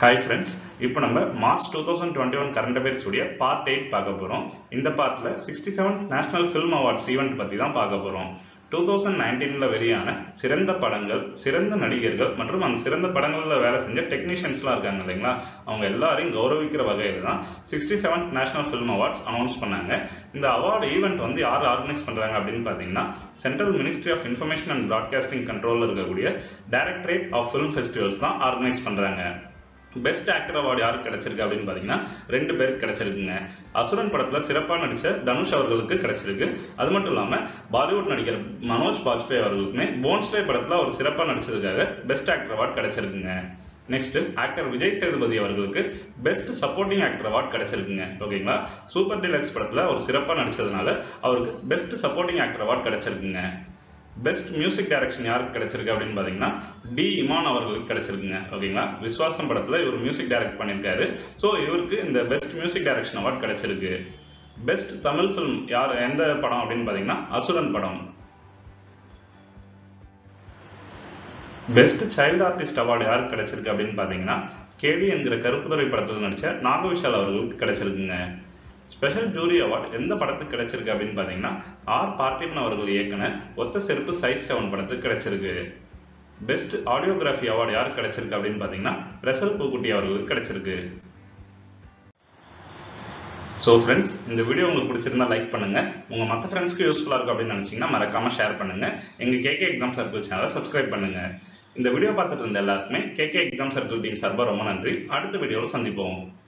hi friends இப்போ நம்ம March two thousand twenty one current affairs உடைய பார்ட் எயிட் பார்க்க போகிறோம் இந்த பார்ட்டில் sixty seven national film awards event பற்றி தான் பார்க்க போகிறோம் டூ தௌசண்ட் நைன்டீனில் வெளியான சிறந்த படங்கள் சிறந்த நடிகர்கள் மற்றும் அந்த சிறந்த படங்களில் வேலை செஞ்ச டெக்னீஷியன்ஸ்லாம் இருக்காங்க இல்லைங்களா அவங்க எல்லாரையும் கௌரவிக்கிற வகையில் தான் sixty seven national film awards announce பண்ணாங்க இந்த அவார்டு ஈவெண்ட் வந்து யார் ஆர்கனைஸ் பண்ணுறாங்க அப்படின்னு பார்த்தீங்கன்னா central ministry of information and broadcasting கண்ட்ரோலில் இருக்கக்கூடிய டைரக்டரேட் ஆஃப் ஃபிலிம் ஃபெஸ்டிவல்ஸ் தான் ஆர்கனைஸ் பண்ணுறாங்க பெஸ்ட் ஆக்டர் அவார்டு யாருக்கு கிடைச்சிருக்கு அப்படின்னு பார்த்தீங்கன்னா ரெண்டு பேருக்கு கிடைச்சிருக்குங்க அசுரன் படத்துல சிறப்பாக நடிச்ச தனுஷ் அவர்களுக்கு கிடைச்சிருக்கு அது மட்டும் இல்லாம பாலிவுட் நடிகர் மனோஜ் பாஜ்பேயி அவர்களுக்குமே போன்ஸ்லே படத்துல ஒரு சிறப்பாக நடிச்சதுக்காக பெஸ்ட் ஆக்டர் அவார்டு கிடைச்சிருக்குங்க நெக்ஸ்ட் ஆக்டர் விஜய் சேதுபதி அவர்களுக்கு பெஸ்ட் சப்போர்ட்டிங் ஆக்டர் அவார்டு கிடைச்சிருக்குங்க ஓகேங்களா சூப்பர் டிலக்ஸ் படத்துல ஒரு சிறப்பாக நடிச்சதுனால அவருக்கு பெஸ்ட் சப்போர்ட்டிங் ஆக்டர் அவார்டு கிடைச்சிருக்குங்க பெஸ்ட் மியூசிக் டைரக்ஷன் யாருக்கு கிடைச்சிருக்கு அப்படின்னு பார்த்தீங்கன்னா டி இமான் அவர்களுக்கு கிடைச்சிருக்குங்க ஓகேங்களா விஸ்வாசம் படத்தில் இவர் மியூசிக் டைரக்ட் பண்ணியிருக்காரு ஸோ இவருக்கு இந்த பெஸ்ட் மியூசிக் டைரக்ஷன் அவார்ட் கிடைச்சிருக்கு பெஸ்ட் தமிழ் ஃபிலிம் யார் எந்த படம் அப்படின்னு பார்த்தீங்கன்னா அசுரன் படம் பெஸ்ட் சைல்டு ஆர்டிஸ்ட் அவார்டு யாருக்கு கிடைச்சிருக்கு அப்படின்னு பார்த்தீங்கன்னா கேடி என்கிற கருப்புதுறை படத்தில் நடித்த நாகவிஷால் அவர்களுக்கு கிடைச்சிருக்குங்க ஸ்பெஷல் ஜூரி அவார்டு எந்த படத்துக்கு கிடைச்சிருக்கு அப்படின்னு பார்த்தீங்கன்னா ஆர் பார்த்திபன் அவர்கள் இயக்குன ஒத்த செருப்பு சைஸ் செவன் படத்துக்கு கிடைச்சிருக்கு பெஸ்ட் ஆடியோகிராஃபி அவார்டு யாருக்கு கிடைச்சிருக்கு அப்படின்னு பார்த்தீங்கன்னா ரசல் பூக்குட்டி அவர்களுக்கு கிடைச்சிருக்கு ஸோ ஃப்ரெண்ட்ஸ் இந்த வீடியோ உங்களுக்கு பிடிச்சிருந்தா லைக் பண்ணுங்க உங்க மற்ற ஃப்ரெண்ட்ஸ்க்கு யூஸ்ஃபுல்லாக இருக்கும் அப்படின்னு நினைச்சீங்கன்னா மறக்காம ஷேர் பண்ணுங்க எங்க கேகே எக்ஸாம் சர்க்கிள் சேனலை சப்ஸ்கிரைப் பண்ணுங்க இந்த வீடியோ பார்த்துட்டு இருந்த எல்லாருக்குமே கேகே எக்ஸாம் சர்க்கிள் டீம் சார்பாக ரொம்ப நன்றி அடுத்த வீடியோவில் சந்திப்போம்